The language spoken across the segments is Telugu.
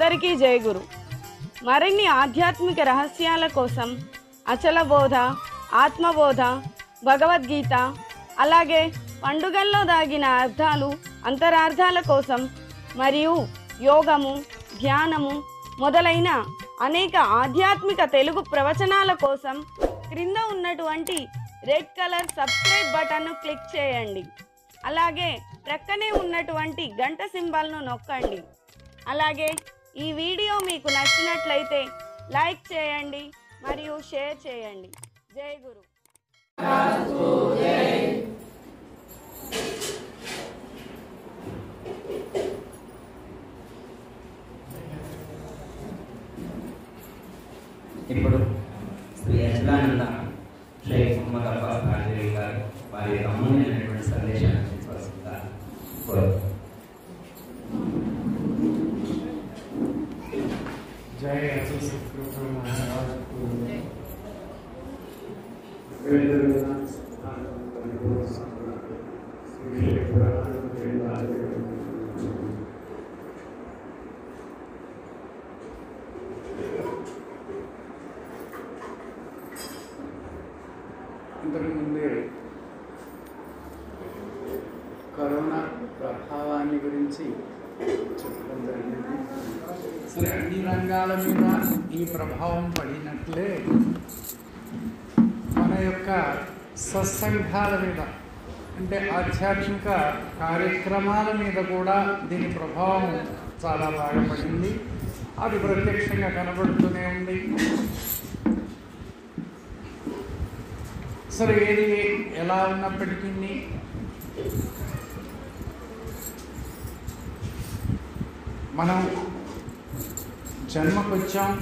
అందరికీ జయగురు మరిన్ని ఆధ్యాత్మిక రహస్యాల కోసం అచల బోధ ఆత్మబోధ భగవద్గీత అలాగే పండుగల్లో దాగిన అర్థాలు అంతరార్థాల కోసం మరియు యోగము ధ్యానము మొదలైన అనేక ఆధ్యాత్మిక తెలుగు ప్రవచనాల కోసం క్రింద ఉన్నటువంటి రెడ్ కలర్ సబ్స్క్రైబ్ బటన్ను క్లిక్ చేయండి అలాగే ప్రక్కనే ఉన్నటువంటి గంట సింబల్ను నొక్కండి అలాగే ఈ వీడియో మీకు నచ్చినట్లయితే లైక్ చేయండి మరియు షేర్ చేయండి జై గురు ఇప్పుడు శ్రీ అచిలానంద షేక్ మొహమ్మద్ అబ్బాస్ కాజరీ గారు వారి యొక్క అమూల్యమైనటువంటి సందేశాన్ని అందించవలసిందిగా కోరుతున్నాను जय अचल सतगुरु महाराज को ఇంతకుముందే కరోనా ప్రభావాన్ని గురించి చెప్పడం జరిగింది సరే అన్ని రంగాల మీద ఈ ప్రభావం పడినట్లే మన యొక్క సత్సంఘాల మీద అంటే ఆధ్యాత్మిక కార్యక్రమాల మీద కూడా దీని ప్రభావం చాలా బాగా పడింది అది ప్రత్యక్షంగా కనబడుతూనే ఉంది సరే ఏది ఎలా ఉన్నప్పటికీ మనం జన్మకొచ్చాం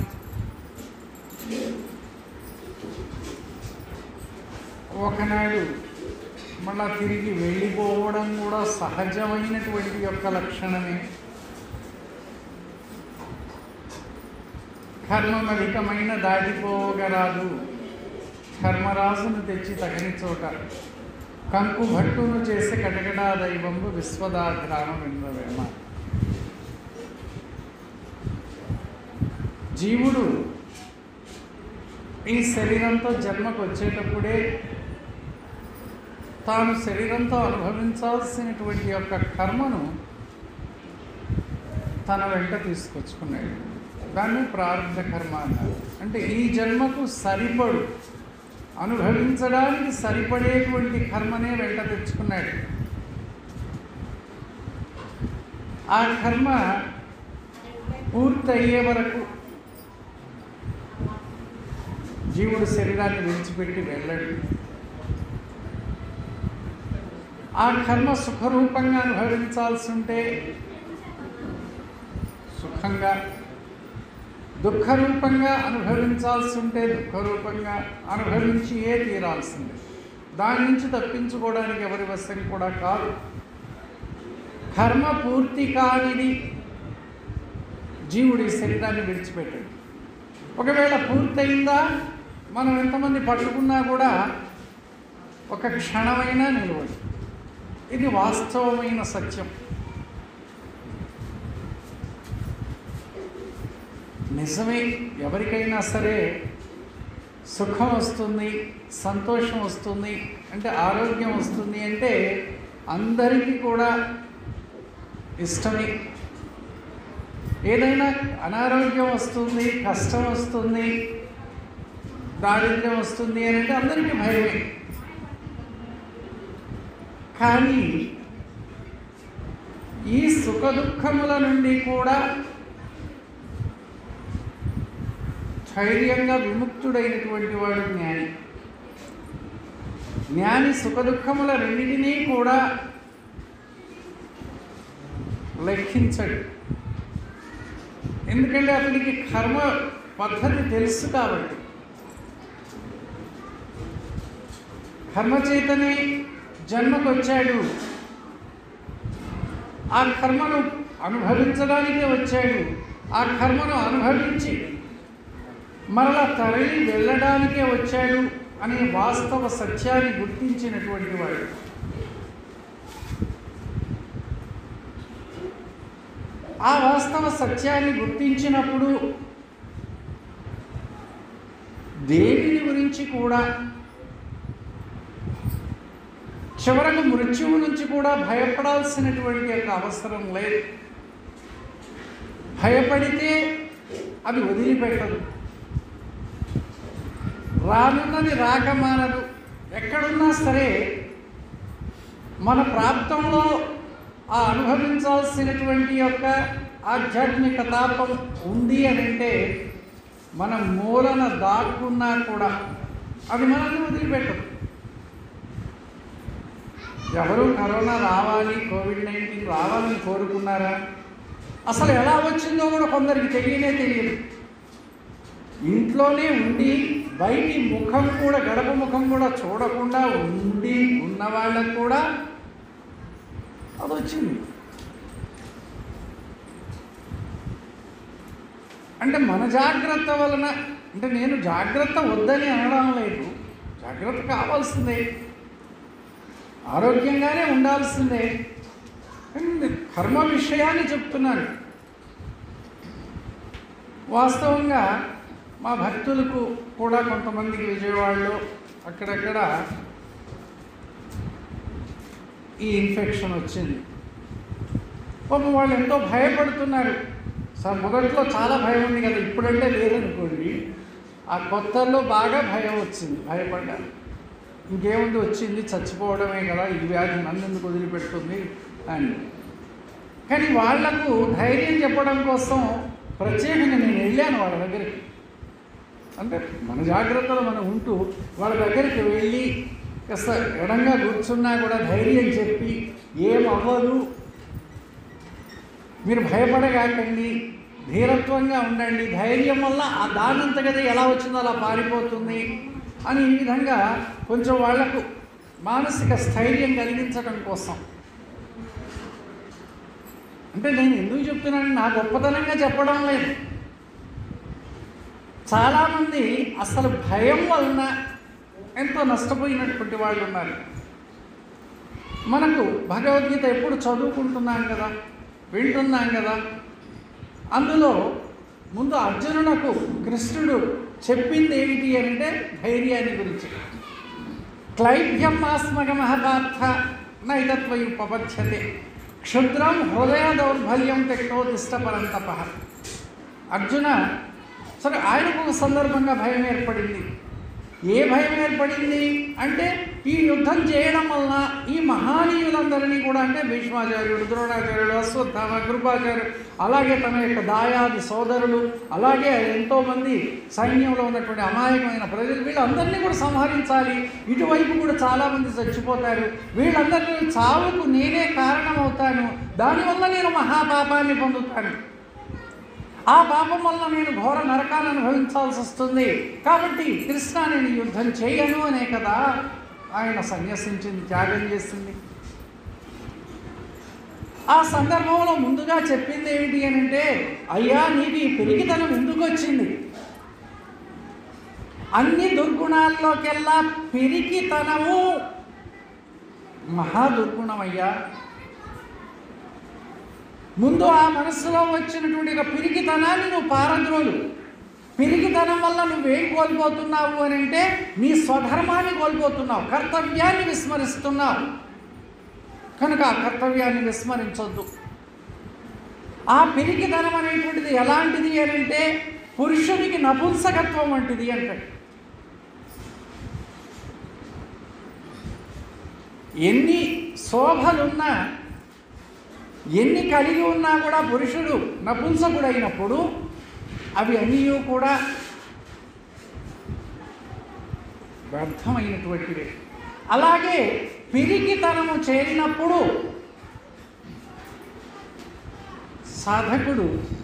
ఒకనాడు మళ్ళా తిరిగి వెళ్ళిపోవడం కూడా సహజమైనటువంటి యొక్క లక్షణమే కర్మమధికమైన దాటిపోగరాదు ధర్మరాజును తెచ్చి తగని చోట కంకు భట్టును చేసి కటకటా దైవంబు విశ్వదాగ్రామం ఎందవేమ జీవుడు ఈ శరీరంతో జన్మకు వచ్చేటప్పుడే తాను శరీరంతో అనుభవించాల్సినటువంటి యొక్క కర్మను తన వెంట తీసుకొచ్చుకున్నాడు దాన్ని ప్రారంభ కర్మ అన్నారు అంటే ఈ జన్మకు సరిపడు అనుభవించడానికి సరిపడేటువంటి కర్మనే వెంట తెచ్చుకున్నాడు ఆ కర్మ పూర్తయ్యే వరకు జీవుడు శరీరాన్ని విడిచిపెట్టి వెళ్ళడు ఆ కర్మ సుఖరూపంగా అనుభవించాల్సి ఉంటే సుఖంగా దుఃఖరూపంగా అనుభవించాల్సి ఉంటే దుఃఖరూపంగా అనుభవించి ఏ తీరాల్సిందే దాని నుంచి తప్పించుకోవడానికి ఎవరి వశం కూడా కాదు కర్మ పూర్తి కానిది జీవుడి శరీరాన్ని విడిచిపెట్టడు ఒకవేళ పూర్తయిందా మనం ఎంతమంది పట్టుకున్నా కూడా ఒక క్షణమైనా నిలవదు ఇది వాస్తవమైన సత్యం నిజమే ఎవరికైనా సరే సుఖం వస్తుంది సంతోషం వస్తుంది అంటే ఆరోగ్యం వస్తుంది అంటే అందరికీ కూడా ఇష్టమే ఏదైనా అనారోగ్యం వస్తుంది కష్టం వస్తుంది దారిద్ర్యం వస్తుంది అని అంటే అందరికీ భయమే కానీ ఈ సుఖ దుఃఖముల నుండి కూడా ధైర్యంగా విముక్తుడైనటువంటి వాడు జ్ఞాని జ్ఞాని సుఖ దుఃఖముల రెండింటినీ కూడా లెక్కించడు ఎందుకంటే అతనికి కర్మ పద్ధతి తెలుసు కాబట్టి కర్మ చేతనే జన్మకొచ్చాడు ఆ కర్మను అనుభవించడానికే వచ్చాడు ఆ కర్మను అనుభవించి మరలా తరలి వెళ్ళడానికే వచ్చాడు అనే వాస్తవ సత్యాన్ని గుర్తించినటువంటి వాడు ఆ వాస్తవ సత్యాన్ని గుర్తించినప్పుడు దేనిని గురించి కూడా చివరకు మృత్యువు నుంచి కూడా భయపడాల్సినటువంటి యొక్క అవసరం లేదు భయపడితే అది వదిలిపెట్టదు రానున్నది రాక మానదు ఎక్కడున్నా సరే మన ప్రాప్తంలో ఆ అనుభవించాల్సినటువంటి యొక్క ఆధ్యాత్మిక తాపం ఉంది అని అంటే మన మూలన దాక్కున్నా కూడా అది మనల్ని వదిలిపెట్టదు ఎవరు కరోనా రావాలి కోవిడ్ నైన్టీన్ రావాలని కోరుకున్నారా అసలు ఎలా వచ్చిందో కూడా కొందరికి తెలియనే తెలియదు ఇంట్లోనే ఉండి బయటి ముఖం కూడా గడప ముఖం కూడా చూడకుండా ఉండి ఉన్న వాళ్ళకు కూడా అది వచ్చింది అంటే మన జాగ్రత్త వలన అంటే నేను జాగ్రత్త వద్దని అనడం లేదు జాగ్రత్త కావాల్సిందే ఆరోగ్యంగానే ఉండాల్సిందే కానీ కర్మ విషయాన్ని చెప్తున్నాను వాస్తవంగా మా భక్తులకు కూడా కొంతమందికి విజయవాడలో అక్కడక్కడ ఈ ఇన్ఫెక్షన్ వచ్చింది పాపం వాళ్ళు ఎంతో భయపడుతున్నారు సార్ మొదట్లో చాలా భయం ఉంది కదా ఇప్పుడంటే లేదనుకోండి ఆ కొత్తల్లో బాగా భయం వచ్చింది భయపడ్డారు ఇంకేముంది వచ్చింది చచ్చిపోవడమే కదా ఈ వ్యాధి నన్ను ఎందుకు వదిలిపెడుతుంది అని కానీ వాళ్లకు ధైర్యం చెప్పడం కోసం ప్రత్యేకంగా నేను వెళ్ళాను వాళ్ళ దగ్గరికి అంటే మన జాగ్రత్తలో మనం ఉంటూ వాళ్ళ దగ్గరికి వెళ్ళి కాస్త ఎడంగా కూర్చున్నా కూడా ధైర్యం చెప్పి ఏం అవ్వదు మీరు భయపడగాకండి ధీరత్వంగా ఉండండి ధైర్యం వల్ల ఆ దానంతగదే ఎలా వచ్చిందో అలా పారిపోతుంది అని ఈ విధంగా కొంచెం వాళ్లకు మానసిక స్థైర్యం కలిగించడం కోసం అంటే నేను ఎందుకు చెప్తున్నాను నా గొప్పతనంగా చెప్పడం లేదు చాలామంది అసలు భయం వలన ఎంతో నష్టపోయినటువంటి వాళ్ళు ఉన్నారు మనకు భగవద్గీత ఎప్పుడు చదువుకుంటున్నాం కదా వింటున్నాం కదా అందులో ముందు అర్జునునకు కృష్ణుడు చెప్పింది ఏమిటి అంటే ధైర్యాన్ని గురించి క్లైభ్యం ఆస్మగ మహపార్థ నైతత్వయు ఉపపద్యతే క్షుద్రం హృదయ దౌర్బల్యం తెక్టోతిష్టపరంతప అర్జున సరే ఆయనకు ఒక సందర్భంగా భయం ఏర్పడింది ఏ భయం ఏర్పడింది అంటే ఈ యుద్ధం చేయడం వలన ఈ మహానీయులందరినీ కూడా అంటే భీష్మాచార్యుడు ద్రోణాచార్యుడు అశ్వత్థామ కృపాచార్యుడు అలాగే తన యొక్క దాయాది సోదరులు అలాగే ఎంతోమంది సైన్యంలో ఉన్నటువంటి అమాయకమైన ప్రజలు వీళ్ళందరినీ కూడా సంహరించాలి ఇటువైపు కూడా చాలామంది చచ్చిపోతారు వీళ్ళందరినీ చావుకు నేనే కారణమవుతాను దానివల్ల నేను మహాపాపాన్ని పొందుతాను ఆ పాపం వల్ల నేను ఘోర నరకాన్ని అనుభవించాల్సి వస్తుంది కాబట్టి కృష్ణ నేను యుద్ధం చేయను అనే కదా ఆయన సన్యసించింది త్యాగం చేసింది ఆ సందర్భంలో ముందుగా చెప్పింది ఏమిటి అని అంటే అయ్యా నీకు ఈ పెరిగితనం ఎందుకు వచ్చింది అన్ని దుర్గుణాల్లోకెల్లా పెరిగితనము మహా దుర్గుణమయ్యా ముందు ఆ మనస్సులో వచ్చినటువంటి ఒక పిరికితనాన్ని నువ్వు పారద్రోలు పిరికితనం వల్ల నువ్వేం కోల్పోతున్నావు అని అంటే నీ స్వధర్మాన్ని కోల్పోతున్నావు కర్తవ్యాన్ని విస్మరిస్తున్నావు కనుక ఆ కర్తవ్యాన్ని విస్మరించొద్దు ఆ పిరికితనం అనేటువంటిది ఎలాంటిది అని అంటే పురుషునికి నపుంసకత్వం వంటిది అంటాడు ఎన్ని శోభలున్నా ఎన్ని కలిగి ఉన్నా కూడా పురుషుడు నపుంసకుడైనప్పుడు అవి అన్నీ కూడా వ్యర్థమైనటువంటివి అలాగే పిరికితనము చేరినప్పుడు సాధకుడు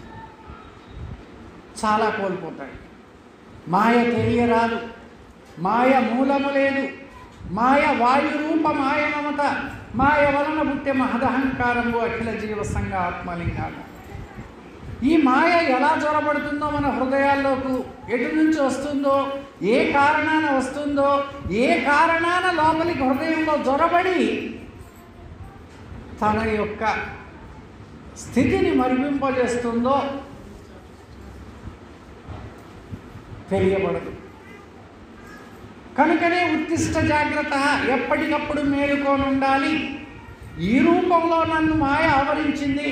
చాలా కోల్పోతాడు మాయ తెలియరాదు మాయ మూలము లేదు మాయ వాయురూప మాయ మమత మాయ వలన పుట్టే మహదహంకారము అఖిల జీవ సంఘ ఆత్మలింగాలు ఈ మాయ ఎలా జ్వరపడుతుందో మన హృదయాల్లోకి ఎటు నుంచి వస్తుందో ఏ కారణాన వస్తుందో ఏ కారణాన లోపలికి హృదయంలో జ్వరబడి తన యొక్క స్థితిని మరిపింపజేస్తుందో తెలియబడదు కనుకనే ఉత్తిష్ట జాగ్రత్త ఎప్పటికప్పుడు మేలుకొని ఉండాలి ఈ రూపంలో నన్ను మాయ ఆవరించింది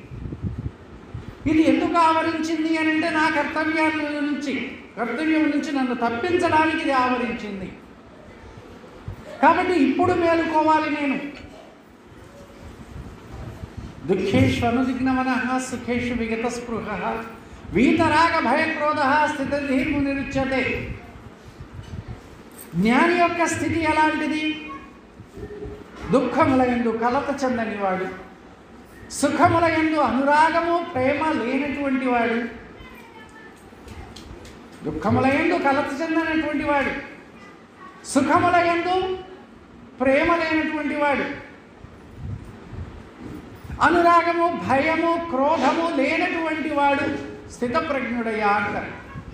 ఇది ఎందుకు ఆవరించింది అని అంటే నా కర్తవ్యాల నుంచి కర్తవ్యం నుంచి నన్ను తప్పించడానికి ఇది ఆవరించింది కాబట్టి ఇప్పుడు మేలుకోవాలి నేను దుఃఖేషు అనుదిగ్నమన సుఖేషు విగత స్పృహ వీతరాగ భయక్రోధ స్థితధీర్ము నిరుచ్యతే జ్ఞాని యొక్క స్థితి ఎలాంటిది దుఃఖముల ఎందు కలత చెందని వాడు సుఖముల ఎందు అనురాగము ప్రేమ లేనటువంటి వాడు దుఃఖముల ఎందు కలత చెందనటువంటి వాడు సుఖముల ఎందు ప్రేమ లేనటువంటి వాడు అనురాగము భయము క్రోధము లేనటువంటి వాడు స్థితప్రజ్ఞుడయ్యా అంటారు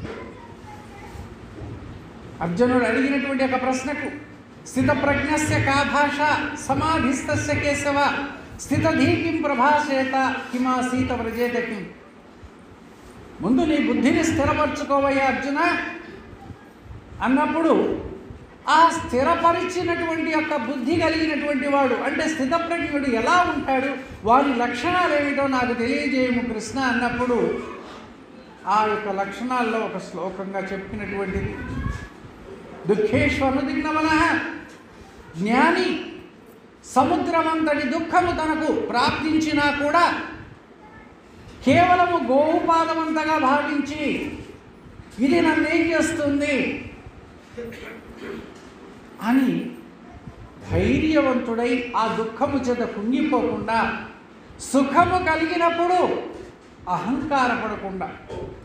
అర్జునుడు అడిగినటువంటి ఒక ప్రశ్నకు స్థితప్రజ్ఞస్య కా భాష సమాధిస్తస్య కేశవ స్థితధీ కిం ప్రభాషేత కిమాసీత వ్రజేత కిం ముందు నీ బుద్ధిని స్థిరపరచుకోవయ్యా అర్జున అన్నప్పుడు ఆ స్థిరపరిచినటువంటి యొక్క బుద్ధి కలిగినటువంటి వాడు అంటే స్థితప్రజ్ఞుడు ఎలా ఉంటాడు వారి లక్షణాలు ఏమిటో నాకు తెలియజేయము కృష్ణ అన్నప్పుడు ఆ యొక్క లక్షణాల్లో ఒక శ్లోకంగా చెప్పినటువంటిది దుఃఖేశ్వరుదిగ్నమన జ్ఞాని సముద్రమంతటి దుఃఖము తనకు ప్రాప్తించినా కూడా కేవలము గోవుపాదమంతగా భావించి ఇది నన్ను ఏం చేస్తుంది అని ధైర్యవంతుడై ఆ దుఃఖము చేత కుంగిపోకుండా సుఖము కలిగినప్పుడు అహంకారపడకుండా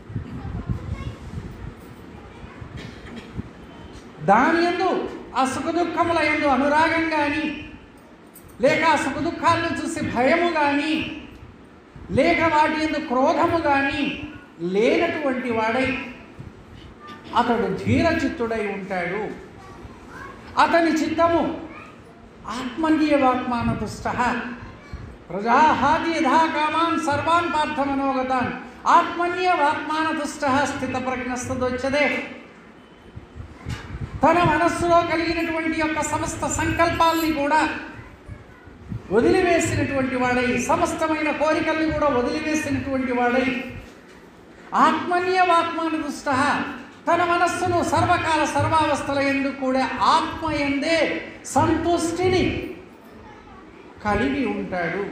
దాని ఎందు ఆ సుఖ దుఃఖముల ఎందు అనురాగం కానీ లేక ఆ సుఖ దుఃఖాలను చూసి భయము కానీ లేక వాటి ఎందు క్రోధము కానీ లేనటువంటి వాడై అతడు ధీరచిత్తుడై ఉంటాడు అతని చిత్తము ఆత్మన్యేవాత్మానతుష్ట ప్రజాహాది యథా కామాన్ సర్వాన్ పార్థ మనోగతాన్ ఆత్మన్యేవాత్మానతుష్ట స్థిత ప్రజ్ఞస్తదొచ్చదే తన మనస్సులో కలిగినటువంటి యొక్క సమస్త సంకల్పాల్ని కూడా వదిలివేసినటువంటి వాడై సమస్తమైన కోరికల్ని కూడా వదిలివేసినటువంటి వాడై ఆత్మన్యవాత్మానుదుష్ట తన మనస్సును సర్వకాల సర్వావస్థల ఎందు కూడా ఆత్మ ఎందే సంతుష్టిని కలిగి ఉంటాడు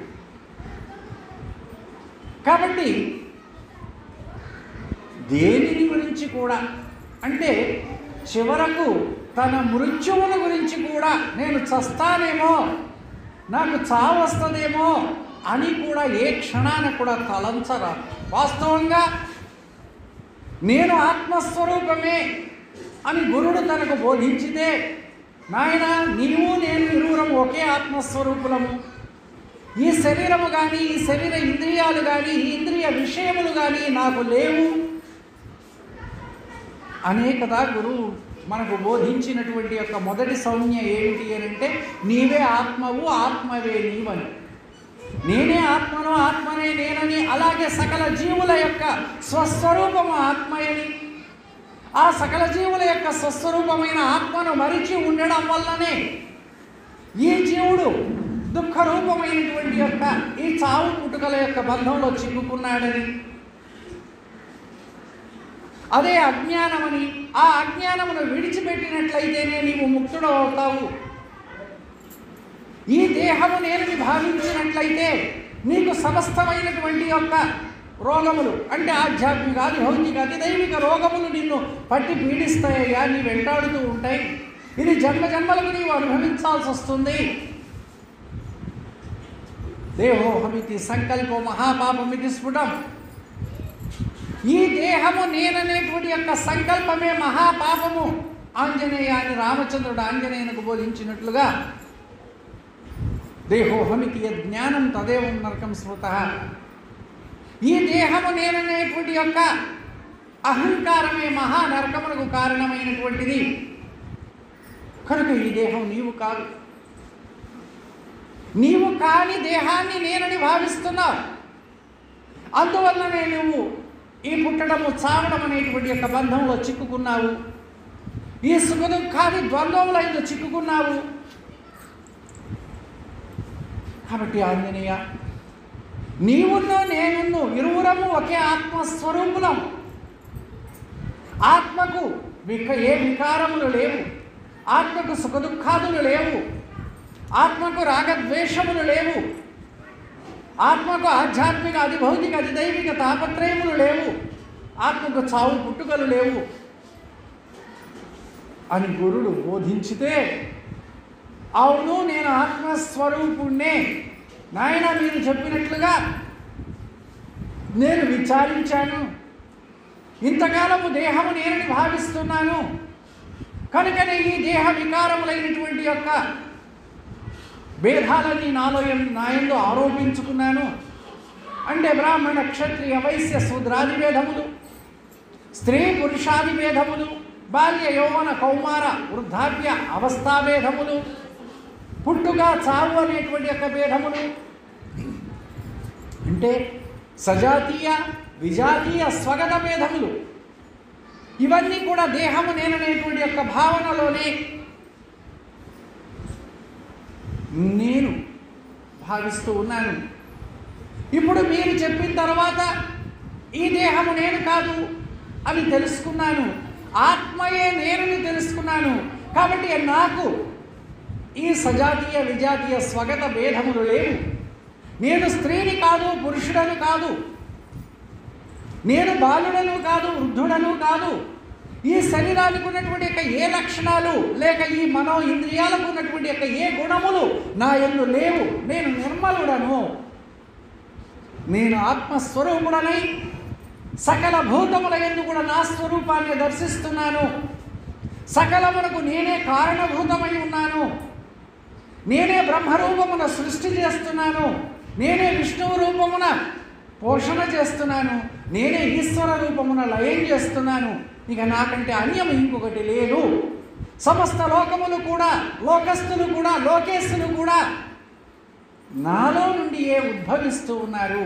కాబట్టి దేనిని గురించి కూడా అంటే చివరకు తన మృత్యువుల గురించి కూడా నేను చస్తానేమో నాకు చావు వస్తుందేమో అని కూడా ఏ క్షణాన కూడా తలంచరా వాస్తవంగా నేను ఆత్మస్వరూపమే అని గురుడు తనకు బోధించితే నాయన నీవు నేను ఇరువురం ఒకే ఆత్మస్వరూపులము ఈ శరీరము కానీ ఈ శరీర ఇంద్రియాలు కానీ ఈ ఇంద్రియ విషయములు కానీ నాకు లేవు అనే కదా గురువు మనకు బోధించినటువంటి యొక్క మొదటి సౌమ్య ఏమిటి అని అంటే నీవే ఆత్మవు ఆత్మవే నీవని నేనే ఆత్మను ఆత్మనే నేనని అలాగే సకల జీవుల యొక్క స్వస్వరూపము ఆత్మయని ఆ సకల జీవుల యొక్క స్వస్వరూపమైన ఆత్మను మరిచి ఉండడం వల్లనే ఈ జీవుడు దుఃఖ రూపమైనటువంటి యొక్క ఈ చావు పుట్టుకల యొక్క బంధంలో చిక్కుకున్నాడని అదే అజ్ఞానమని ఆ అజ్ఞానమును విడిచిపెట్టినట్లయితేనే నీవు ముక్తుడు అవుతావు ఈ దేహము నేనని భావించినట్లయితే నీకు సమస్తమైనటువంటి యొక్క రోగములు అంటే ఆధ్యాత్మిక అది భౌతిక అతి దైవిక రోగములు నిన్ను పట్టి పీడిస్తాయ్యా నీ వెంటాడుతూ ఉంటాయి ఇది జన్మ జన్మలకు నీవు అనుభవించాల్సి వస్తుంది దేహోహమితి సంకల్పో మహాపాపమితి స్ఫుటం ఈ దేహము నేననేటువంటి యొక్క సంకల్పమే మహాపాపము ఆంజనేయ అని రామచంద్రుడు ఆంజనేయునకు బోధించినట్లుగా దేహోహమితి యజ్ఞానం తదేవం నరకం స్మృత ఈ దేహము నేననేటువంటి యొక్క అహంకారమే మహా నరకమునకు కారణమైనటువంటిది కనుక ఈ దేహం నీవు కాదు నీవు కాని దేహాన్ని నేనని భావిస్తున్నావు అందువల్లనే నువ్వు ఈ పుట్టడము చావడం అనేటువంటి యొక్క బంధంలో చిక్కుకున్నావు ఈ సుఖ దుఃఖాది ద్వంద్వంలో ఇందు చిక్కుకున్నావు కాబట్టి ఆంజనేయ నీవును నేనును ఇరువురము ఒకే ఆత్మస్వరూపులం ఆత్మకు విక ఏ వికారములు లేవు ఆత్మకు సుఖ దుఃఖాదులు లేవు ఆత్మకు రాగద్వేషములు లేవు ఆత్మకు ఆధ్యాత్మిక అధిభౌతిక అధిదైవిక తాపత్రయములు లేవు ఆత్మకు చావు పుట్టుకలు లేవు అని గురుడు బోధించితే అవును నేను ఆత్మస్వరూపుణ్ణే నాయన మీరు చెప్పినట్లుగా నేను విచారించాను ఇంతకాలము దేహము నేనని భావిస్తున్నాను కనుకనే ఈ దేహ వికారములైనటువంటి యొక్క భేదాలన్నీ నాలో ఎం- నా యందు ఆరోపించుకున్నాను అంటే బ్రాహ్మణ క్షత్రియ వైశ్య శూద్రాది భేదములు స్త్రీ పురుషాది భేదములు బాల్య యౌవన కౌమార వృద్ధాప్య అవస్థా భేదములు పుట్టుక చావు అనేటువంటి యొక్క భేదములు అంటే సజాతీయ విజాతీయ స్వగత భేదములు ఇవన్నీ కూడా దేహము నేననేటువంటి యొక్క భావనలోనే నేను భావిస్తూ ఉన్నాను ఇప్పుడు మీరు చెప్పిన తర్వాత ఈ దేహము నేను కాదు అని తెలుసుకున్నాను ఆత్మయే నేనని తెలుసుకున్నాను కాబట్టి నాకు ఈ సజాతీయ విజాతీయ స్వగత భేదములు లేవు నేను స్త్రీని కాదు పురుషుడను కాదు నేను బాలుడను కాదు వృద్ధుడను కాదు ఈ శరీరానికి ఉన్నటువంటి యొక్క ఏ లక్షణాలు లేక ఈ మనో ఇంద్రియాలకు ఉన్నటువంటి యొక్క ఏ గుణములు నా ఎందు లేవు నేను నిర్మలుడను నేను ఆత్మస్వరూపుడనై సకల భూతముల ఎందు కూడా నా స్వరూపాన్ని దర్శిస్తున్నాను సకలమునకు నేనే కారణభూతమై ఉన్నాను నేనే బ్రహ్మరూపమున సృష్టి చేస్తున్నాను నేనే విష్ణువు రూపమున పోషణ చేస్తున్నాను నేనే ఈశ్వర రూపమున లయం చేస్తున్నాను ఇక నాకంటే అన్యం ఇంకొకటి లేదు సమస్త లోకములు కూడా లోకస్తులు కూడా లోకేశులు కూడా నాలో నుండి ఏ ఉద్భవిస్తూ ఉన్నారు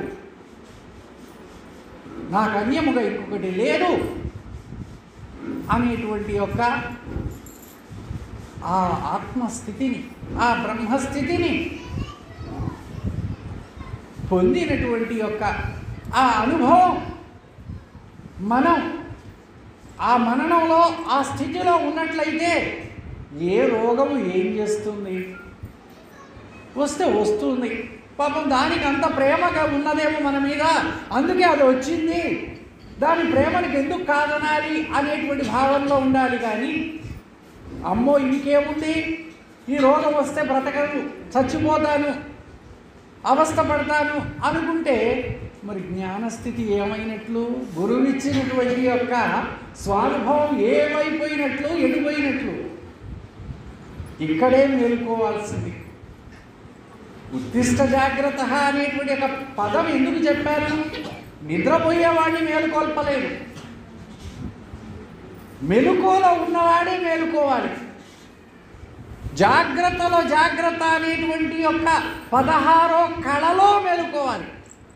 నాకు అన్యముగా ఇంకొకటి లేదు అనేటువంటి యొక్క ఆ ఆత్మస్థితిని ఆ బ్రహ్మస్థితిని పొందినటువంటి యొక్క ఆ అనుభవం మనం ఆ మననంలో ఆ స్థితిలో ఉన్నట్లయితే ఏ రోగము ఏం చేస్తుంది వస్తే వస్తుంది పాపం దానికి అంత ప్రేమగా ఉన్నదేమో మన మీద అందుకే అది వచ్చింది దాని ప్రేమనికి ఎందుకు కాదనాలి అనేటువంటి భావంలో ఉండాలి కానీ అమ్మో ఇంకేముంది ఈ రోగం వస్తే బ్రతకను చచ్చిపోతాను అవస్థ పడతాను అనుకుంటే మరి జ్ఞానస్థితి ఏమైనట్లు గురువిచ్చినటువంటి యొక్క స్వానుభవం ఏమైపోయినట్లు ఎడిపోయినట్లు ఇక్కడే మేలుకోవాల్సింది ఉత్తిష్ట జాగ్రత్త అనేటువంటి ఒక పదం ఎందుకు చెప్పారు నిద్రపోయేవాడిని మేలుకొల్పలేదు మెలుకోలో ఉన్నవాడే మేలుకోవాలి జాగ్రత్తలో జాగ్రత్త అనేటువంటి యొక్క పదహారో కళలో మేలుకోవాలి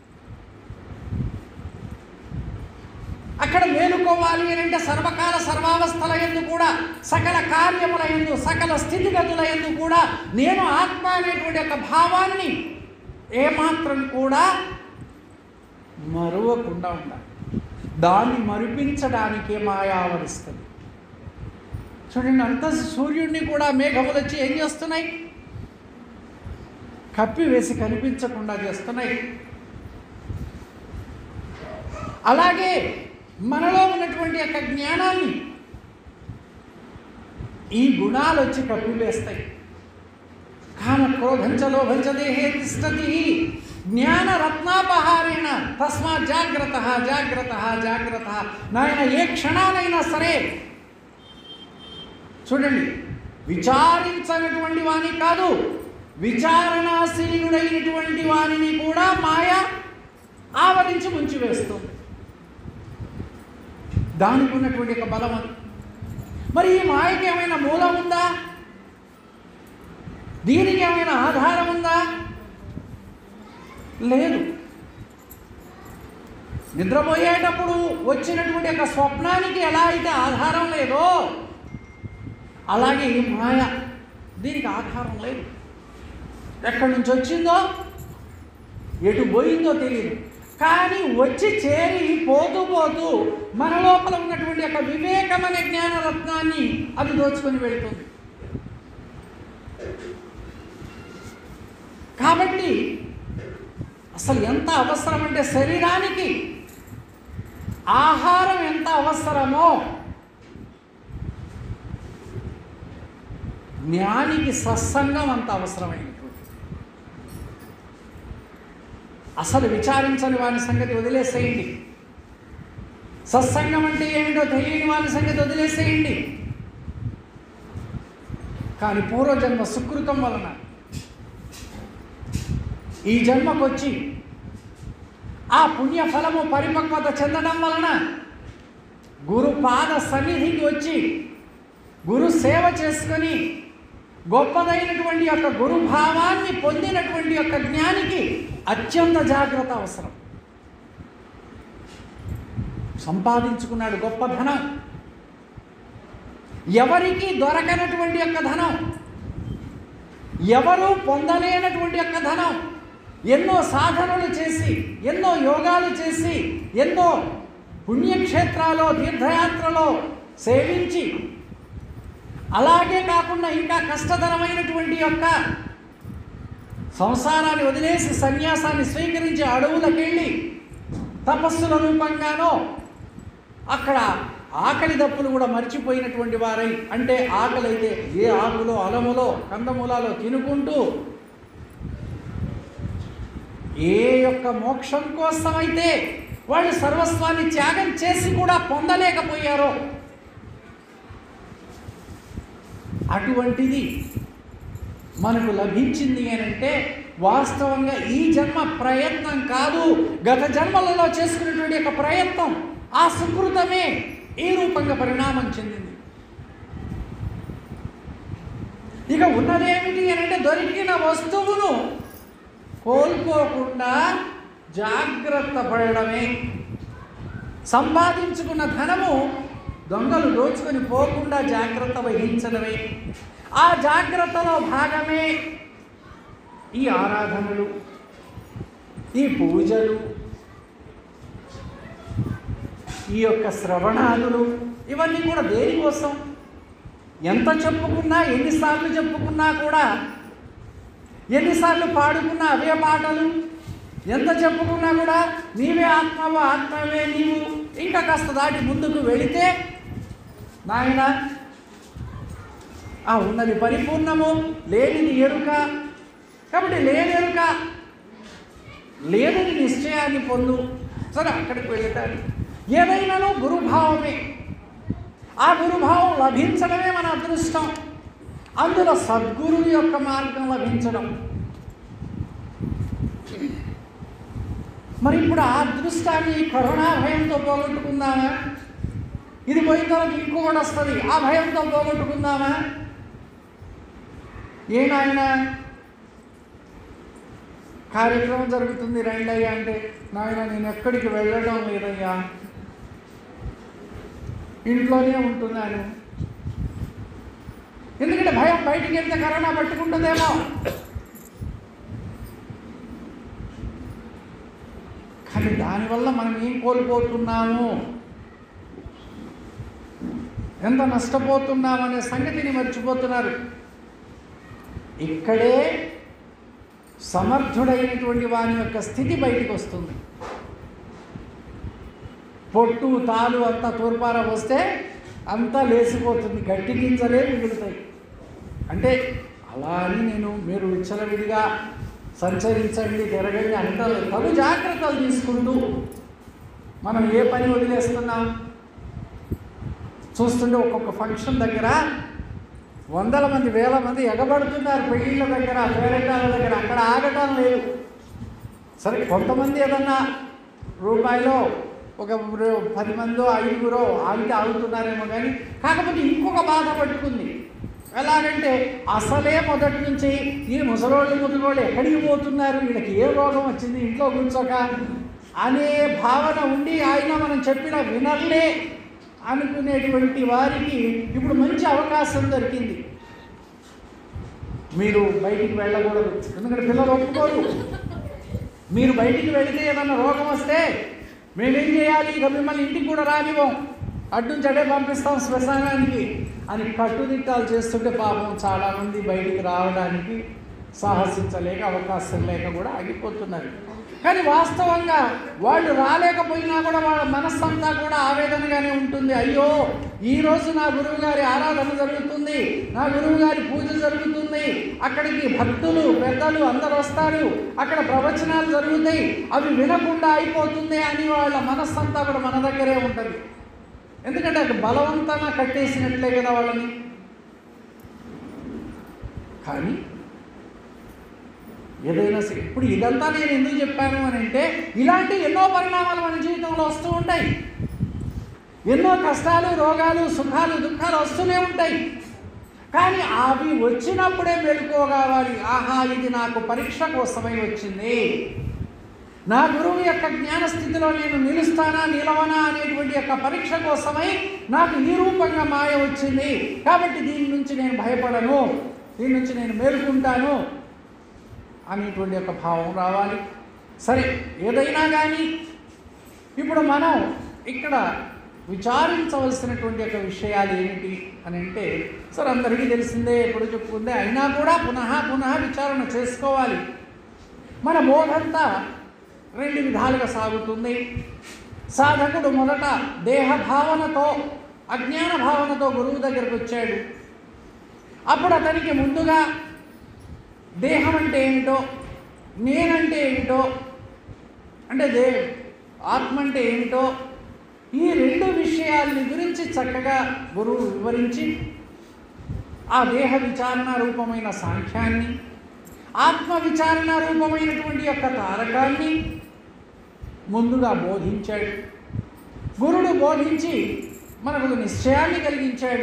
అక్కడ మేలుకోవాలి అని అంటే సర్వకాల సర్వావస్థల ఎందు కూడా సకల కార్యముల ఎందు సకల స్థితిగతుల ఎందు కూడా నేను ఆత్మ అనేటువంటి యొక్క భావాన్ని ఏమాత్రం కూడా మరువకుండా ఉండాలి దాన్ని మరిపించడానికే మాయావరిస్తుంది చూడండి అంత సూర్యుడిని కూడా మేఘములు వచ్చి ఏం చేస్తున్నాయి కప్పి వేసి కనిపించకుండా చేస్తున్నాయి అలాగే మనలో ఉన్నటువంటి యొక్క జ్ఞానాన్ని ఈ గుణాలు వచ్చి కప్పివేస్తాయి కామ క్రోధంచ లోభంచ దేహే తిష్టతి జ్ఞాన రత్నాపహారేణ తస్మాత్ జాగ్రత్త జాగ్రత్త జాగ్రత్త నాయన ఏ క్షణానైనా సరే చూడండి విచారించనటువంటి వాణి కాదు విచారణాశీలుడైనటువంటి వాణిని కూడా మాయ ఆవరించి ముంచివేస్తుంది దానికి ఉన్నటువంటి ఒక బలం అది మరి ఈ మాయకి ఏమైనా మూలం ఉందా దీనికి ఏమైనా ఆధారం ఉందా లేదు నిద్రపోయేటప్పుడు వచ్చినటువంటి యొక్క స్వప్నానికి ఎలా అయితే ఆధారం లేదో అలాగే ఈ మాయ దీనికి ఆధారం లేదు ఎక్కడి నుంచి వచ్చిందో ఎటు పోయిందో తెలియదు కానీ వచ్చి చేరి పోతూ పోతూ మన లోపల ఉన్నటువంటి యొక్క వివేకమైన జ్ఞాన రత్నాన్ని అది దోచుకొని వెళ్తుంది కాబట్టి అసలు ఎంత అవసరం అంటే శరీరానికి ఆహారం ఎంత అవసరమో జ్ఞానికి సత్సంగం అంత అవసరమైనటువంటి అసలు విచారించని వాని సంగతి వదిలేసేయండి సత్సంగం అంటే ఏమిటో తెలియని వాని సంగతి వదిలేసేయండి కానీ పూర్వజన్మ సుకృతం వలన ఈ జన్మకొచ్చి ఆ పుణ్యఫలము పరిపక్వత చెందడం వలన గురు పాద సన్నిధికి వచ్చి గురు సేవ చేసుకొని గొప్పదైనటువంటి యొక్క గురు భావాన్ని పొందినటువంటి యొక్క జ్ఞానికి అత్యంత జాగ్రత్త అవసరం సంపాదించుకున్నాడు గొప్ప ధనం ఎవరికి దొరకనటువంటి యొక్క ధనం ఎవరు పొందలేనటువంటి యొక్క ధనం ఎన్నో సాధనలు చేసి ఎన్నో యోగాలు చేసి ఎన్నో పుణ్యక్షేత్రాలో తీర్థయాత్రలో సేవించి అలాగే కాకుండా ఇంకా కష్టతరమైనటువంటి యొక్క సంసారాన్ని వదిలేసి సన్యాసాన్ని స్వీకరించి అడవులకెళ్ళి తపస్సుల రూపంగానో అక్కడ ఆకలి దప్పులు కూడా మర్చిపోయినటువంటి వారై అంటే ఆకలి అయితే ఏ ఆకులో అలములో కందమూలాలో తినుకుంటూ ఏ యొక్క మోక్షం కోసమైతే వాళ్ళు సర్వస్వాన్ని త్యాగం చేసి కూడా పొందలేకపోయారో అటువంటిది మనకు లభించింది అని అంటే వాస్తవంగా ఈ జన్మ ప్రయత్నం కాదు గత జన్మలలో చేసుకున్నటువంటి యొక్క ప్రయత్నం ఆ సుకృతమే ఈ రూపంగా పరిణామం చెందింది ఇక ఉన్నదేమిటి అని అంటే దొరికిన వస్తువును కోల్పోకుండా జాగ్రత్త పడడమే సంపాదించుకున్న ధనము దొంగలు దోచుకొని పోకుండా జాగ్రత్త వహించడమే ఆ జాగ్రత్తలో భాగమే ఈ ఆరాధనలు ఈ పూజలు ఈ యొక్క శ్రవణాదులు ఇవన్నీ కూడా దేనికోసం ఎంత చెప్పుకున్నా ఎన్నిసార్లు చెప్పుకున్నా కూడా ఎన్నిసార్లు పాడుకున్నా అవే పాటలు ఎంత చెప్పుకున్నా కూడా నీవే ఆత్మవో ఆత్మవే నీవు ఇంకా కాస్త దాటి ముందుకు వెళితే నాయన ఆ ఉన్నది పరిపూర్ణము లేనిది ఎరుక కాబట్టి లేని ఎరుక లేదని నిశ్చయాన్ని పొందు సరే అక్కడికి వెళతాను ఏదైనాను గురుభావమే ఆ గురుభావం లభించడమే మన అదృష్టం అందులో సద్గురువు యొక్క మార్గం లభించడం మరి ఇప్పుడు ఆ అదృష్టాన్ని ఈ కరోనా భయంతో పోగొట్టుకుందామా ఇది పోయిన తర్వాత ఇంకొకటి వస్తుంది ఆ భయంతో పోగొట్టుకుందామా ఏ నాయన కార్యక్రమం జరుగుతుంది రండి అయ్యా అంటే నాయన నేను ఎక్కడికి వెళ్ళడం లేదయ్యా ఇంట్లోనే ఉంటున్నాను ఎందుకంటే భయం బయటికి వెళ్తే కరోనా పట్టుకుంటుందేమో కానీ దానివల్ల మనం ఏం కోల్పోతున్నాము ఎంత నష్టపోతున్నాం అనే సంగతిని మర్చిపోతున్నారు ఇక్కడే సమర్థుడైనటువంటి వాని యొక్క స్థితి బయటికి వస్తుంది పొట్టు తాలు అంతా తూర్పార వస్తే అంతా లేసిపోతుంది గట్టి గింజలే మిగులుతాయి అంటే అలా అని నేను మీరు విచ్చలవిడిగా సంచరించండి తిరగండి అంటారు తగు జాగ్రత్తలు తీసుకుంటూ మనం ఏ పని వదిలేస్తున్నాం చూస్తుంటే ఒక్కొక్క ఫంక్షన్ దగ్గర వందల మంది వేల మంది ఎగబడుతున్నారు పెళ్ళిళ్ళ దగ్గర పేరెంటాల దగ్గర అక్కడ ఆగటం లేదు సరే కొంతమంది ఏదన్నా రూపాయిలో ఒక రు- పది మందో ఐదుగురో ఆగితే ఆగుతున్నారేమో కానీ కాకపోతే ఇంకొక బాధ పట్టుకుంది ఎలాగంటే అసలే మొదటి నుంచి ఈ ముసలోళ్ళు ముసలోళ్ళు ఎక్కడికి పోతున్నారు వీళ్ళకి ఏ రోగం వచ్చింది ఇంట్లో కూర్చోక అనే భావన ఉండి ఆయన మనం చెప్పిన వినర్లే అనుకునేటువంటి వారికి ఇప్పుడు మంచి అవకాశం దొరికింది మీరు బయటికి వెళ్ళకూడదు ఎందుకంటే పిల్లలు ఒప్పుకోరు మీరు బయటికి వెళితే ఏదన్నా రోగం వస్తే మేమేం చేయాలి ఇక మిమ్మల్ని ఇంటికి కూడా రానివ్వం అడ్డుంచి అడే పంపిస్తాం శ్మశానానికి అని కట్టుదిట్టాలు చేస్తుంటే పాపం చాలామంది బయటికి రావడానికి సాహసించలేక అవకాశం లేక కూడా ఆగిపోతున్నారు కానీ వాస్తవంగా వాళ్ళు రాలేకపోయినా కూడా వాళ్ళ మనస్సంతా కూడా ఆవేదనగానే ఉంటుంది అయ్యో ఈ రోజు నా గురువు గారి ఆరాధన జరుగుతుంది నా గురువు గారి పూజ జరుగుతుంది అక్కడికి భక్తులు పెద్దలు అందరు వస్తారు అక్కడ ప్రవచనాలు జరుగుతాయి అవి వినకుండా అయిపోతుంది అని వాళ్ళ మనస్సంతా కూడా మన దగ్గరే ఉంటుంది ఎందుకంటే అది బలవంతంగా కట్టేసినట్లే కదా వాళ్ళని కానీ ఏదైనా సరే ఇప్పుడు ఇదంతా నేను ఎందుకు చెప్పాను అని అంటే ఇలాంటి ఎన్నో పరిణామాలు మన జీవితంలో వస్తూ ఉంటాయి ఎన్నో కష్టాలు రోగాలు సుఖాలు దుఃఖాలు వస్తూనే ఉంటాయి కానీ అవి వచ్చినప్పుడే మెలుకోగావాలి ఆహా ఇది నాకు పరీక్ష కోసమై వచ్చింది నా గురువు యొక్క జ్ఞాన స్థితిలో నేను నిలుస్తానా నిలవనా అనేటువంటి యొక్క పరీక్ష కోసమై నాకు ఈ రూపంగా మాయ వచ్చింది కాబట్టి దీని నుంచి నేను భయపడను దీని నుంచి నేను మేలుకుంటాను అనేటువంటి యొక్క భావం రావాలి సరే ఏదైనా కానీ ఇప్పుడు మనం ఇక్కడ విచారించవలసినటువంటి యొక్క విషయాలు ఏమిటి అని అంటే సరే అందరికీ తెలిసిందే ఎప్పుడు చెప్పుకుందే అయినా కూడా పునః పునః విచారణ చేసుకోవాలి మన బోధంతా రెండు విధాలుగా సాగుతుంది సాధకుడు మొదట దేహ భావనతో అజ్ఞాన భావనతో గురువు దగ్గరకు వచ్చాడు అప్పుడు అతనికి ముందుగా దేహం అంటే ఏమిటో నేనంటే ఏమిటో అంటే దే ఆత్మ అంటే ఏమిటో ఈ రెండు విషయాలని గురించి చక్కగా గురువు వివరించి ఆ దేహ విచారణ రూపమైన సాంఖ్యాన్ని ఆత్మ విచారణ రూపమైనటువంటి యొక్క తారకాన్ని ముందుగా బోధించాడు గురుడు బోధించి మనకు నిశ్చయాన్ని కలిగించాడు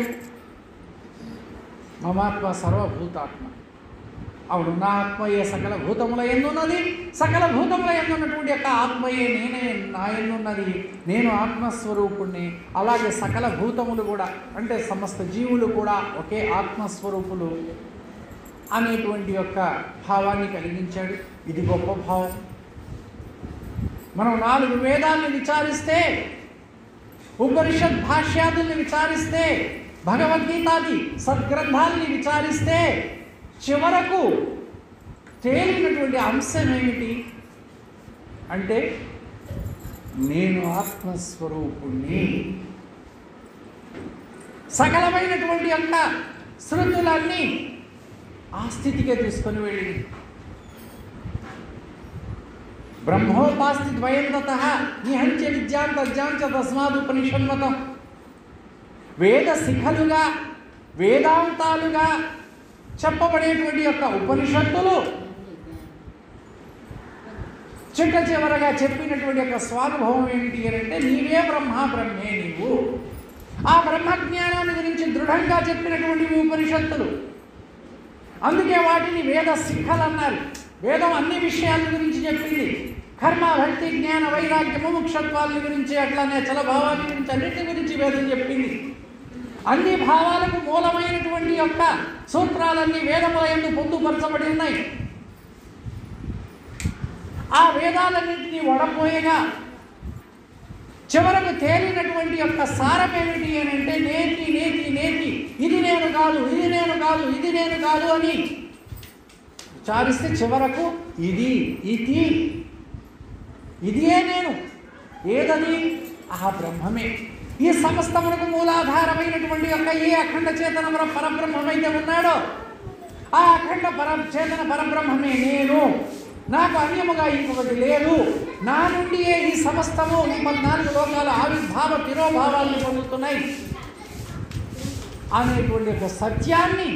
మమాత్మ సర్వభూతాత్మ అవును నా ఆత్మయే సకల భూతముల ఎందున్నది సకల భూతముల ఎందున్నటువంటి యొక్క ఆత్మయే నేనే నా ఎందున్నది నేను ఆత్మస్వరూపుణ్ణి అలాగే సకల భూతములు కూడా అంటే సమస్త జీవులు కూడా ఒకే ఆత్మస్వరూపులు అనేటువంటి యొక్క భావాన్ని కలిగించాడు ఇది గొప్ప భావం మనం నాలుగు వేదాలను విచారిస్తే ఉపనిషత్ భాష్యాదుల్ని విచారిస్తే భగవద్గీతాది సద్గ్రంథాలని విచారిస్తే చివరకు తేలినటువంటి అంశం ఏమిటి అంటే నేను ఆత్మస్వరూపుణ్ణి సకలమైనటువంటి యొక్క శృతులన్నీ ఆ స్థితికే తీసుకొని వెళ్ళింది బ్రహ్మోపాస్తి ద్వయంతత నిహంచ విద్యాంత అజ్యాంచ తస్మాదుపనిషన్మతం వేద శిఖలుగా వేదాంతాలుగా చెప్పబడేటువంటి యొక్క ఉపనిషత్తులు చిట్ట చివరగా చెప్పినటువంటి యొక్క స్వానుభవం ఏమిటి అని అంటే నీవే బ్రహ్మ బ్రహ్మే నీవు ఆ బ్రహ్మజ్ఞానాన్ని గురించి దృఢంగా చెప్పినటువంటి ఉపనిషత్తులు అందుకే వాటిని వేద శిఖలు అన్నారు వేదం అన్ని విషయాల గురించి చెప్పింది కర్మ భక్తి జ్ఞాన వైరాగ్య ముముక్షత్వాల గురించి అట్లానే చలభావాల గురించి అన్నిటి గురించి వేదం చెప్పింది అన్ని భావాలకు మూలమైనటువంటి యొక్క సూత్రాలన్నీ వేదముల ఎందు పొందుపరచబడి ఉన్నాయి ఆ వేదాలన్నింటినీ వడపోయగా చివరకు తేలినటువంటి యొక్క సారం ఏమిటి అని అంటే నేతి నేతి నేతి ఇది నేను కాదు ఇది నేను కాదు ఇది నేను కాదు అని విచారిస్తే చివరకు ఇది ఇది ఇదియే నేను ఏదది ఆ బ్రహ్మమే ఈ సమస్తమునకు మూలాధారమైనటువంటి యొక్క ఏ అఖండ చేతన పరబ్రహ్మమైతే ఉన్నాడో ఆ అఖండ పర చేతన పరబ్రహ్మమే నేను నాకు అన్యముగా ఇంకొకటి లేదు నా నుండియే ఈ సమస్తము ఈ పద్నాలుగు లోకాల ఆవిర్భావ తిరోభావాలను పొందుతున్నాయి అనేటువంటి ఒక సత్యాన్ని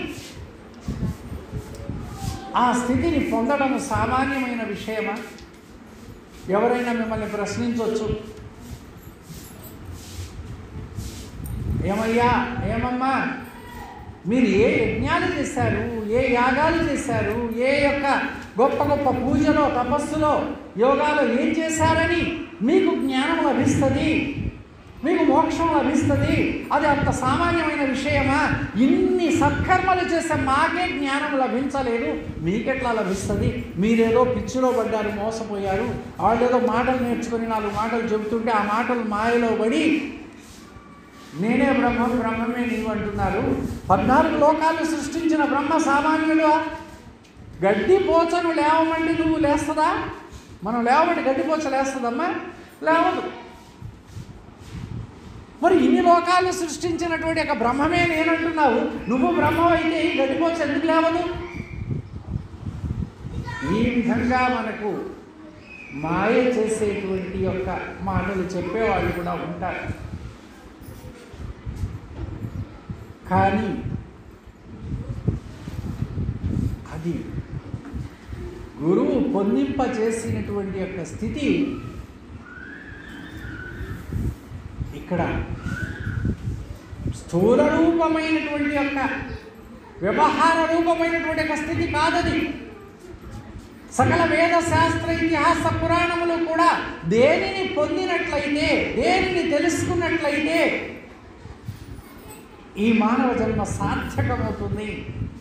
ఆ స్థితిని పొందడం సామాన్యమైన విషయమా ఎవరైనా మిమ్మల్ని ప్రశ్నించవచ్చు ఏమయ్యా ఏమమ్మా మీరు ఏ యజ్ఞాలు చేశారు ఏ యాగాలు చేశారు ఏ యొక్క గొప్ప గొప్ప పూజలో తపస్సులో యోగాలో ఏం చేశారని మీకు జ్ఞానం లభిస్తుంది మీకు మోక్షం లభిస్తుంది అది అంత సామాన్యమైన విషయమా ఇన్ని సత్కర్మలు చేసే మాకే జ్ఞానం లభించలేదు మీకెట్లా లభిస్తుంది మీరేదో పిచ్చిలో పడ్డారు మోసపోయారు వాళ్ళు ఏదో మాటలు నేర్చుకుని నాలుగు మాటలు చెబుతుంటే ఆ మాటలు మాయలో పడి నేనే బ్రహ్మం బ్రహ్మమే నీవు అంటున్నారు పద్నాలుగు లోకాలు సృష్టించిన బ్రహ్మ సామాన్యుడు గడ్డి పోచను లేవమండి నువ్వు లేస్తుందా మనం లేవమంటే గడ్డి పోచ లేస్తుందమ్మా లేవదు మరి ఇన్ని లోకాలు సృష్టించినటువంటి ఒక బ్రహ్మమే నేనంటున్నావు నువ్వు బ్రహ్మం అయితే ఈ గడ్డి పోచ ఎందుకు లేవదు ఈ విధంగా మనకు మాయ చేసేటువంటి యొక్క మాటలు చెప్పేవాళ్ళు కూడా ఉంటారు కానీ అది గురువు పొందింప చేసినటువంటి యొక్క స్థితి ఇక్కడ స్థూల రూపమైనటువంటి యొక్క వ్యవహార రూపమైనటువంటి యొక్క స్థితి కాదది సకల వేద శాస్త్ర ఇతిహాస పురాణములు కూడా దేనిని పొందినట్లయితే దేనిని తెలుసుకున్నట్లయితే ఈ మానవ జన్మ సార్థకమవుతుంది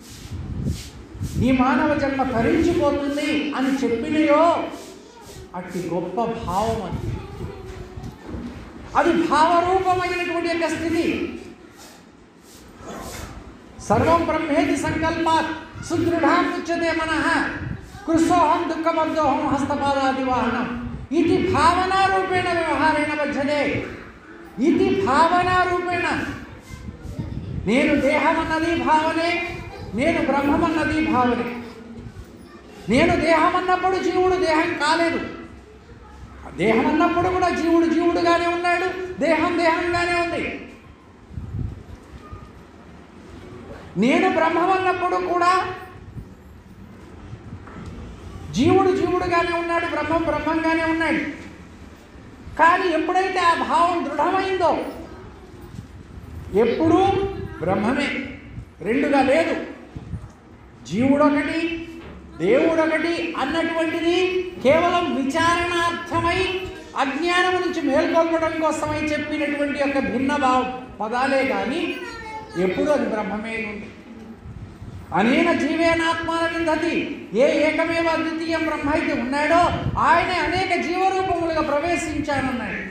ఈ మానవ జన్మ తరించిపోతుంది అని చెప్పినయో అట్టి గొప్ప భావం అది అది భావరూపమైనటువంటి యొక్క స్థితి సర్వం బ్రహ్మేతి సంకల్పాత్ సుదృఢాముచ్యతే మనః కృశోహం దుఃఖబద్ధోహం హస్తపాదాది వాహనం ఇది భావనారూపేణ వ్యవహారేణ బధ్యతే ఇది భావనారూపేణ నేను దేహమన్నది భావనే నేను బ్రహ్మమన్నది భావనే నేను దేహం అన్నప్పుడు జీవుడు దేహం కాలేదు దేహం అన్నప్పుడు కూడా జీవుడు జీవుడుగానే ఉన్నాడు దేహం దేహంగానే ఉంది నేను బ్రహ్మం అన్నప్పుడు కూడా జీవుడు జీవుడుగానే ఉన్నాడు బ్రహ్మం బ్రహ్మంగానే ఉన్నాడు కానీ ఎప్పుడైతే ఆ భావం దృఢమైందో ఎప్పుడూ బ్రహ్మమే రెండుగా లేదు జీవుడొకటి దేవుడొకటి అన్నటువంటిది కేవలం విచారణార్థమై అజ్ఞానం నుంచి మేల్కొల్పడం కోసమై చెప్పినటువంటి యొక్క భిన్న భావ పదాలే కానీ ఎప్పుడు అది బ్రహ్మమే ఉంది అనేన జీవేనాత్మాన విందతి ఏ ఏకమేవ అద్వితీయం బ్రహ్మ అయితే ఉన్నాడో ఆయన అనేక జీవరూపములుగా ప్రవేశించానన్నాడు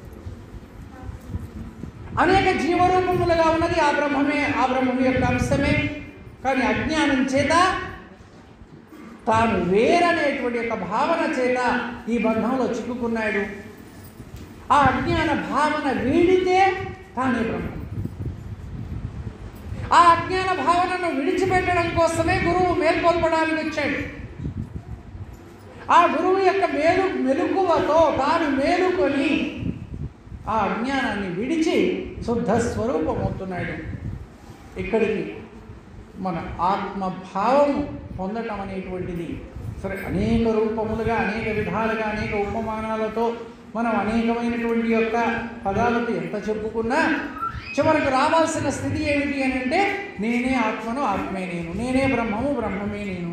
అనేక జీవరూపములుగా ఉన్నది ఆ బ్రహ్మమే ఆ బ్రహ్మం యొక్క అంశమే కానీ అజ్ఞానం చేత తాను వేరనేటువంటి యొక్క భావన చేత ఈ బంధంలో చిక్కుకున్నాడు ఆ అజ్ఞాన భావన వీడితే తానే బ్రహ్మం ఆ అజ్ఞాన భావనను విడిచిపెట్టడం కోసమే గురువు మేల్కొల్పడానికి వచ్చాడు ఆ గురువు యొక్క మేలు మెలకువతో తాను మేలుకొని ఆ అజ్ఞానాన్ని విడిచి శుద్ధ స్వరూపమవుతున్నాడు ఇక్కడికి మన ఆత్మభావము పొందటం అనేటువంటిది సరే అనేక రూపములుగా అనేక విధాలుగా అనేక ఉపమానాలతో మనం అనేకమైనటువంటి యొక్క పదాలతో ఎంత చెప్పుకున్నా చివరికి రావాల్సిన స్థితి ఏమిటి అని అంటే నేనే ఆత్మను ఆత్మే నేను నేనే బ్రహ్మము బ్రహ్మమే నేను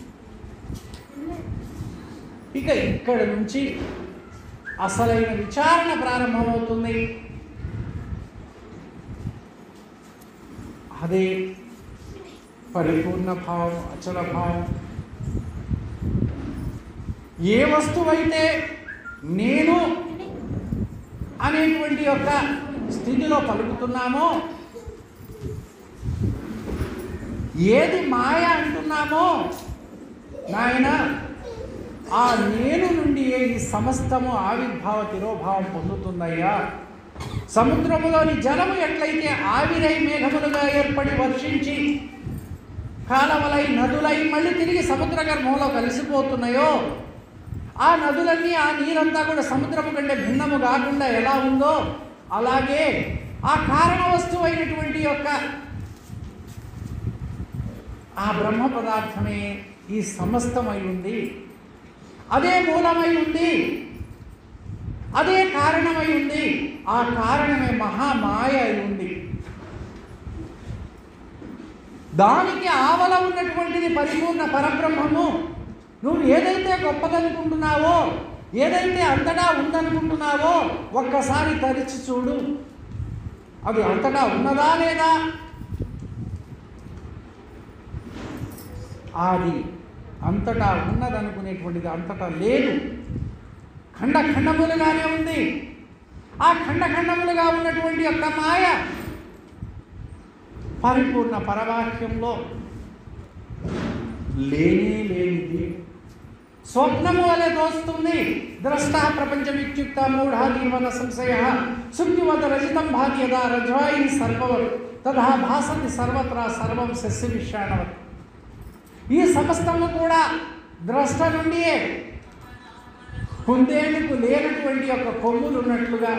ఇక ఇక్కడ నుంచి అసలైన విచారణ ప్రారంభమవుతుంది అదే పరిపూర్ణ భావం అచల భావం ఏ వస్తువైతే నేను అనేటువంటి యొక్క స్థితిలో పలుకుతున్నామో ఏది మాయ అంటున్నామో నాయన ఆ నేను నుండి ఈ సమస్తము ఆవిర్భావ తిరోభావం పొందుతుందయ్యా సముద్రములోని జలము ఎట్లయితే ఆవిరై మేఘములుగా ఏర్పడి వర్షించి కాలవలై నదులై మళ్ళీ తిరిగి సముద్ర గర్భంలో కలిసిపోతున్నాయో ఆ నదులన్నీ ఆ నీరంతా కూడా సముద్రము కంటే భిన్నము కాకుండా ఎలా ఉందో అలాగే ఆ కారణ వస్తువు అయినటువంటి యొక్క ఆ బ్రహ్మ పదార్థమే ఈ సమస్తమై ఉంది అదే మూలమై ఉంది అదే కారణమై ఉంది ఆ కారణమే మహామాయ అయి ఉంది దానికి ఆవల ఉన్నటువంటిది పరిపూర్ణ పరబ్రహ్మము నువ్వు ఏదైతే గొప్పదనుకుంటున్నావో ఏదైతే అంతటా ఉందనుకుంటున్నావో ఒక్కసారి తరిచి చూడు అది అంతటా ఉన్నదా లేదా అది అంతటా ఉన్నదనుకునేటువంటిది అంతటా లేదు ఖండ ఖండములుగానే ఉంది ఆ ఖండ ఖండములుగా ఉన్నటువంటి యొక్క మాయ పరిపూర్ణ పరవాక్యంలో లేనే లేనిది స్వప్నము వలె తోస్తుంది ద్రష్ట ప్రపంచ విక్షిప్త మూఢ జీవన సంశయ సుప్తివత రజితం భాతి యదా రజ్వాయి సర్వవత్ తదా భాసతి సర్వత్రా సర్వం శస్య విషాణవత్ ఈ సమస్తము కూడా ద్రష్ట నుండియే కుందేలుకు లేనటువంటి యొక్క కొమ్ములు ఉన్నట్లుగా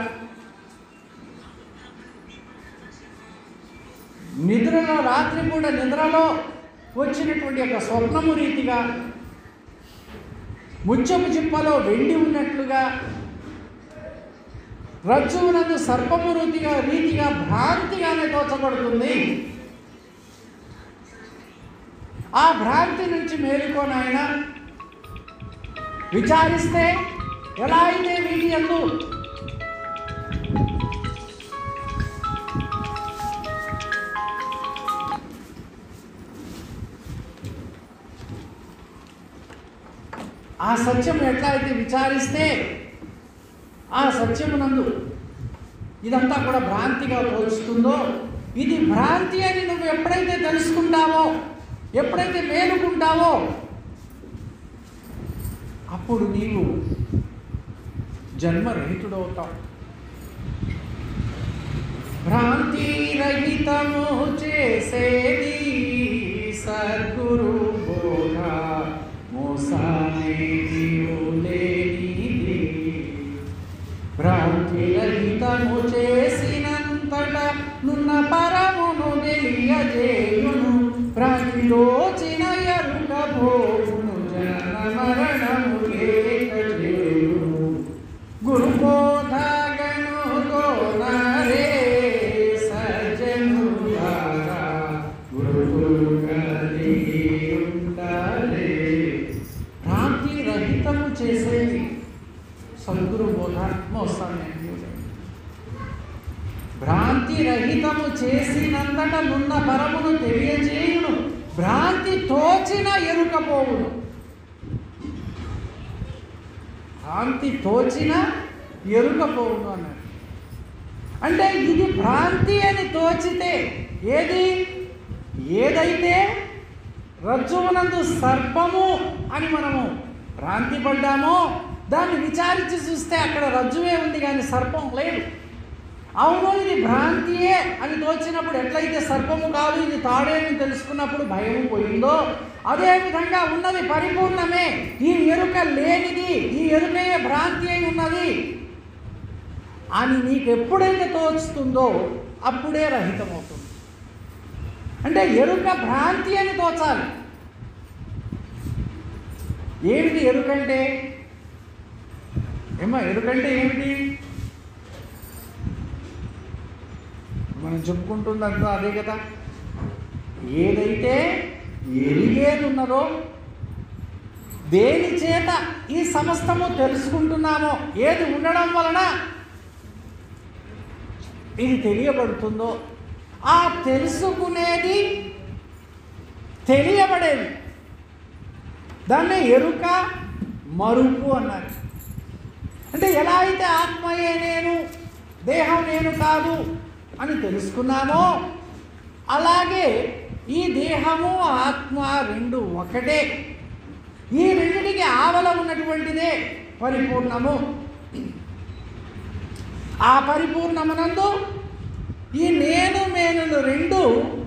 నిద్రలో రాత్రి కూడా నిద్రలో వచ్చినటువంటి యొక్క స్వప్నము రీతిగా ముచ్చపు చిప్పలో వెండి ఉన్నట్లుగా రజ్జువునందు సర్పము రీతిగా రీతిగా భ్రాంతిగానే తోచబడుతుంది ఆ భ్రాంతి నుంచి మేలుకోనాయన విచారిస్తే ఎలా అయితే వీటి ఎందు ఆ సత్యం ఎట్లా అయితే విచారిస్తే ఆ సత్యమునందు ఇదంతా కూడా భ్రాంతిగా తోచుతుందో ఇది భ్రాంతి అని నువ్వు ఎప్పుడైతే తెలుసుకుంటావో ఎప్పుడైతే మేలుకుంటావో అప్పుడు నీవు జన్మరహితుడవుతావు భ్రాంతి రహితము చేసేది సద్గురు బోధ మోసానేది లేనిది భ్రాంతి రహితము చేసినంతట నున్న పరమును తెలియజేయును భ్రాంతిలోచిన ఎరుక భోగును జన మరణము లేక చేయును గురుబోధగను గోనరే సజ్జనులారా గురువుగలి ఉండాలే భ్రాంతి రహితము చేసేది సద్గురు బోధ మోస్తాను నేను భ్రాంతి రహితము చేసినంతట నున్న పరమును తెలియజేయును భ్రాంతి తోచిన ఎరుకపోవును భ్రాంతి తోచిన ఎరుకపోవును అన్నాడు అంటే ఇది భ్రాంతి అని తోచితే ఏది ఏదైతే రజ్జువునందు సర్పము అని మనము భ్రాంతి పడ్డామో దాన్ని విచారించి చూస్తే అక్కడ రజ్జువే ఉంది కానీ సర్పం లేదు అవును ఇది భ్రాంతియే అని తోచినప్పుడు ఎట్లయితే సర్పము కాదు ఇది తాడే అని తెలుసుకున్నప్పుడు భయం పోయిందో అదే విధంగా ఉన్నది పరిపూర్ణమే ఈ ఎరుక లేనిది ఈ ఎరుకయే భ్రాంతి అయి ఉన్నది అని నీకు ఎప్పుడైతే తోచుతుందో అప్పుడే రహితమవుతుంది అంటే ఎరుక భ్రాంతి అని తోచాలి ఏమిటి ఎరుకంటే ఏమో ఎరుకంటే ఏమిటి మనం చెప్పుకుంటుందంతా అదే కదా ఏదైతే ఎరిగేది ఉన్నదో దేని చేత ఈ సమస్తము తెలుసుకుంటున్నామో ఏది ఉండడం వలన ఇది తెలియబడుతుందో ఆ తెలుసుకునేది తెలియబడేది దాన్ని ఎరుక మరుపు అన్నారు అంటే ఎలా అయితే ఆత్మయే నేను దేహం నేను కాదు అని తెలుసుకున్నామో అలాగే ఈ దేహము ఆత్మ రెండు ఒకటే ఈ రెండిటికి ఆవల ఉన్నటువంటిదే పరిపూర్ణము ఆ పరిపూర్ణమునందు ఈ నేను మేనులు రెండు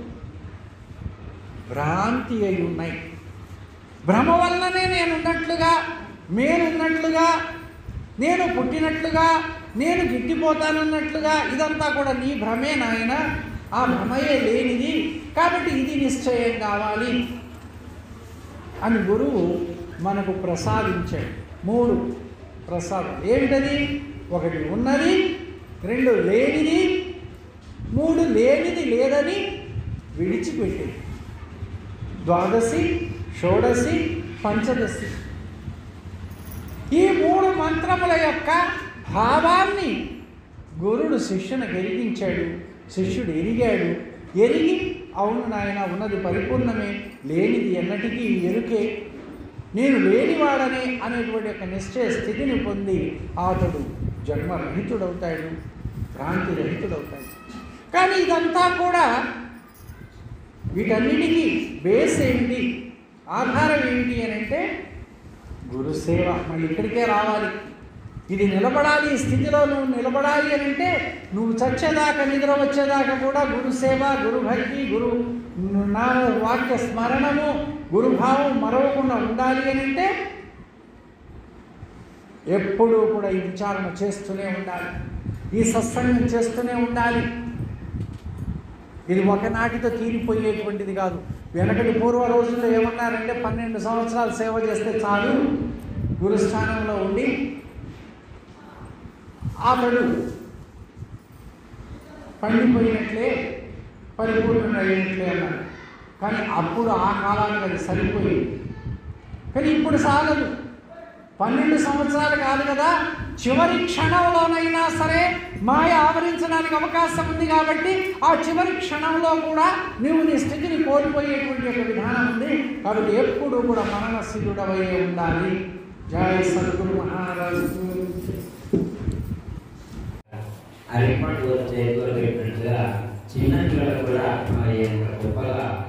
భ్రాంతి అయి ఉన్నాయి భ్రమ వలననే నేను ఉన్నట్లుగా నేనున్నట్లుగా నేను పుట్టినట్లుగా నేను గిట్టిపోతానన్నట్లుగా ఇదంతా కూడా నీ భ్రమే నాయన ఆ భ్రమయే లేనిది కాబట్టి ఇది నిశ్చయం కావాలి అని గురువు మనకు ప్రసాదించాడు మూడు ప్రసాదం ఏమిటది ఒకటి ఉన్నది రెండు లేనిది మూడు లేనిది లేదని విడిచిపెట్టేది ద్వాదశి షోడశి పంచదశి ఈ మూడు మంత్రముల యొక్క భావాన్ని గురుడు శిష్యునికి ఎరిగించాడు శిష్యుడు ఎరిగాడు ఎరిగి అవును నాయన ఉన్నది పరిపూర్ణమే లేనిది ఎన్నటికీ ఎరుకే నేను లేనివాడనే అనేటువంటి ఒక నిశ్చయ స్థితిని పొంది అతడు జన్మరహితుడవుతాడు భ్రాంతి రహితుడవుతాడు కానీ ఇదంతా కూడా వీటన్నిటికీ బేస్ ఏంటి ఆధారం ఏంటి అని అంటే గురుసేవ మళ్ళీ ఇక్కడికే రావాలి ఇది నిలబడాలి ఈ స్థితిలో నువ్వు నిలబడాలి అని అంటే నువ్వు చచ్చేదాకా నిద్ర వచ్చేదాకా కూడా గురుసేవ గురుభక్తి గురు నా వాక్య స్మరణము గురుభావం మరవకుండా ఉండాలి అని అంటే ఎప్పుడూ కూడా ఈ విచారణ చేస్తూనే ఉండాలి ఈ సత్సంగం చేస్తూనే ఉండాలి ఇది ఒకనాటితో తీరిపోయేటువంటిది కాదు వెనకటి పూర్వ రోజుల్లో ఏమన్నారంటే పన్నెండు సంవత్సరాలు సేవ చేస్తే చాలు గురుస్థానంలో ఉండి అతడు పండిపోయినట్లే పరిపూర్ణమైనట్లే అన్నాడు కానీ అప్పుడు ఆ కాలానికి అది సరిపోయింది కానీ ఇప్పుడు చాలదు పన్నెండు సంవత్సరాలు కాదు కదా చివరి క్షణంలోనైనా సరే మాయ ఆవరించడానికి అవకాశం ఉంది కాబట్టి ఆ చివరి క్షణంలో కూడా నీవు నీ స్థితిని కోల్పోయేటువంటి ఒక విధానం ఉంది కాబట్టి ఎప్పుడు కూడా మరణశిథుడవై ఉండాలి జయ సద్గురు మహారాజు అరిపండు చేతిలో పెట్టినట్టుగా చిన్న పిల్లలు కూడా మరి ఎంత గొప్పగా